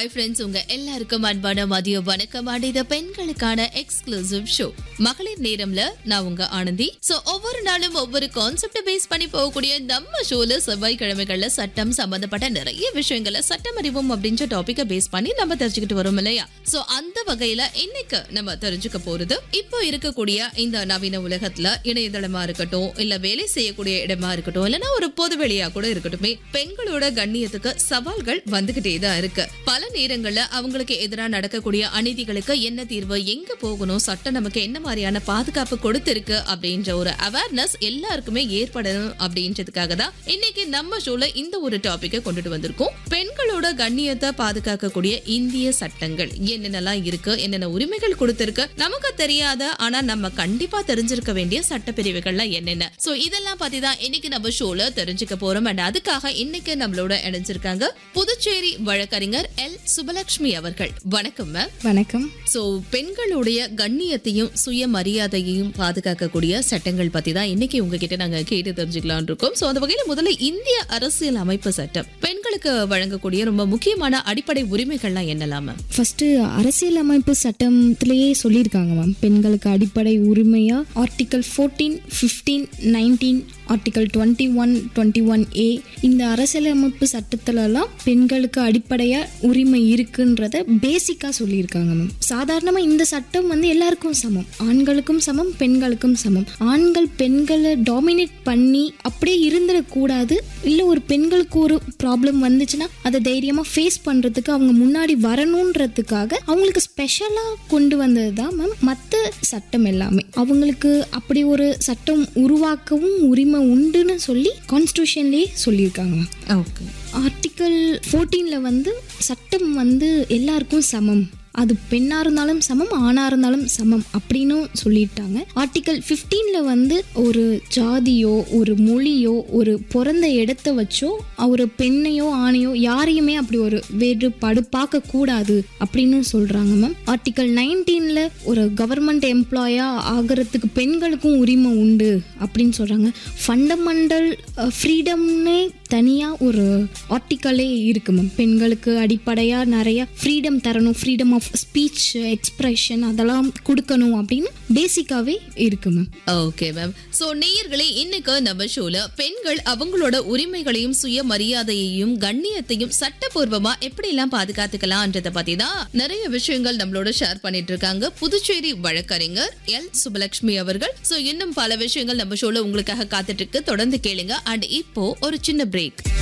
hi friends உங்க எல்லாருக்கும் அன்பான மதிய வணக்கம் அண்ட் இது பெண்களுக்கான எக்ஸ்க்ளூசிவ் ஷோ மகளிர் நேரம்ல நான் உங்க ஆனந்தி சோ ஒவ்வொரு நாளும் ஒவ்வொரு கான்செப்ட் பேஸ் பண்ணி போகக்கூடிய நம்ம ஷோல செவ்வாய்க்கிழமைகள்ல சட்டம் சம்பந்தப்பட்ட நிறைய விஷயங்களை சட்டம் அறிவோம் அப்படின்ற டாபிக்க பேஸ் பண்ணி நம்ம தெரிஞ்சுக்கிட்டு வரோம் இல்லையா சோ அந்த வகையில இன்னைக்கு நம்ம தெரிஞ்சுக்க போறது இப்போ இருக்கக்கூடிய இந்த நவீன உலகத்துல இணையதளமா இருக்கட்டும் இல்ல வேலை செய்யக்கூடிய இடமா இருக்கட்டும் இல்லைன்னா ஒரு பொது வெளியா கூட இருக்கட்டுமே பெண்களோட கண்ணியத்துக்கு சவால்கள் வந்துகிட்டே தான் இருக்கு பல நேரங்கள்ல அவங்களுக்கு எதிராக நடக்கக்கூடிய அநீதிகளுக்கு என்ன தீர்வு எங்க போகணும் சட்டம் நமக்கு என்ன மாதிரியான பாதுகாப்பு கொடுத்திருக்கு அப்படின்ற ஒரு அவேர்னஸ் எல்லாருக்குமே ஏற்படணும் அப்படின்றதுக்காக தான் இன்னைக்கு நம்ம ஷோல இந்த ஒரு டாபிக்கை கொண்டுட்டு வந்திருக்கோம் பெண்களோட கண்ணியத்தை பாதுகாக்கக்கூடிய இந்திய சட்டங்கள் என்னென்னலாம் இருக்கு என்னென்ன உரிமைகள் கொடுத்திருக்கு நமக்கு தெரியாத ஆனா நம்ம கண்டிப்பா தெரிஞ்சிருக்க வேண்டிய சட்ட பிரிவுகள்லாம் என்னென்ன சோ இதெல்லாம் பத்தி தான் இன்னைக்கு நம்ம ஷோல தெரிஞ்சுக்க போறோம் அண்ட் அதுக்காக இன்னைக்கு நம்மளோட இணைஞ்சிருக்காங்க புதுச்சேரி வழக்கறிஞர் எல் சுபலட்சுமி அவர்கள் வணக்கம் மேம் வணக்கம் சோ பெண்களுடைய கண்ணியத்தையும் சுயமரியாதையையும் பாதுகாக்கக்கூடிய சட்டங்கள் பத்தி தான் இன்னைக்கு உங்ககிட்ட நாங்க கேட்டு தெரிஞ்சுக்கலாம்னு இருக்கோம் சோ அந்த வகையில முதல்ல இந்திய அரசியல் அமைப்பு சட்டம் பெண்களுக்கு வழங்கக்கூடிய ரொம்ப முக்கியமான அடிப்படை உரிமைகள்லாம் என்னலாம் மேம் ஃபர்ஸ்ட் அரசியலமைப்பு சட்டத்திலேயே சொல்லியிருக்காங்க மேம் பெண்களுக்கு அடிப்படை உரிமையா article fourteen fifteen nineteen article twenty one twenty one A இந்த அரசியலமைப்பு சட்டத்திலலாம் பெண்களுக்கு அடிப்படையாக உரிமை இருக்குன்றத பேசிக்காக சொல்லியிருக்காங்க மேம் சாதாரணமாக இந்த சட்டம் வந்து எல்லாருக்கும் சமம் ஆண்களுக்கும் சமம் பெண்களுக்கும் சமம் ஆண்கள் பெண்களை டாமினேட் பண்ணி அப்படியே இருந்துடக்கூடாது இல்லை ஒரு பெண்களுக்கு ஒரு ப்ராப்ளம் வந்துச்சுன்னா அதை தைரியமாக ஃபேஸ் பண்ணுறதுக்கு அவங்க முன்னாடி வரணுன்றதுக்காக அவங்களுக்கு ஸ்பெஷலாக கொண்டு வந்தது தான் மேம் மற்ற சட்டம் எல்லாமே அவங்களுக்கு அப்படி ஒரு சட்டம் உருவாக்கவும் உரிமை உண்டுன்னு சொல்லி கான்ஸ்டியூஷன்லேயே சொல்லியிருக்காங்க ஓகே ஆர்டிக்கல் ஃபோர்டீனில் வந்து சட்டம் வந்து எல்லாருக்கும் சமம் அது பெண்ணாக இருந்தாலும் சமம் ஆணாக இருந்தாலும் சமம் அப்படின்னும் சொல்லிட்டாங்க ஆர்டிக்கல் ஃபிஃப்டீனில் வந்து ஒரு ஜாதியோ ஒரு மொழியோ ஒரு பிறந்த இடத்த வச்சோ ஒரு பெண்ணையோ ஆணையோ யாரையுமே அப்படி ஒரு வேறுபாடு பார்க்கக்கூடாது அப்படின்னு சொல்கிறாங்க மேம் ஆர்டிக்கல் நைன்டீனில் ஒரு கவர்மெண்ட் எம்ப்ளாயாக ஆகிறதுக்கு பெண்களுக்கும் உரிமை உண்டு அப்படின்னு சொல்கிறாங்க ஃபண்டமெண்டல் ஃப்ரீடம்னே தனியாக ஒரு ஆர்டிக்கலே இருக்கு மேம் பெண்களுக்கு அடிப்படையாக நிறைய ஃப்ரீடம் தரணும் ஃப்ரீடம் ஆஃப் ஸ்பீச் எக்ஸ்பிரஷன் அதெல்லாம் கொடுக்கணும் அப்படின்னு பேசிக்காகவே இருக்கு மேம் ஓகே மேம் சோ நேயர்களே இன்னைக்கு நம்ம ஷோல பெண்கள் அவங்களோட உரிமைகளையும் சுயமரியாதையையும் கண்ணியத்தையும் சட்டபூர்வமா எப்படி எல்லாம் பாதுகாத்துக்கலாம்ன்றத பத்தி தான் நிறைய விஷயங்கள் நம்மளோட ஷேர் பண்ணிட்டு இருக்காங்க புதுச்சேரி வழக்கறிஞர் எல் சுபலட்சுமி அவர்கள் சோ இன்னும் பல விஷயங்கள் நம்ம ஷோல உங்களுக்காக காத்துட்டு இருக்கு தொடர்ந்து கேளுங்க அண்ட் இப்போ ஒரு சின்ன பிரேக்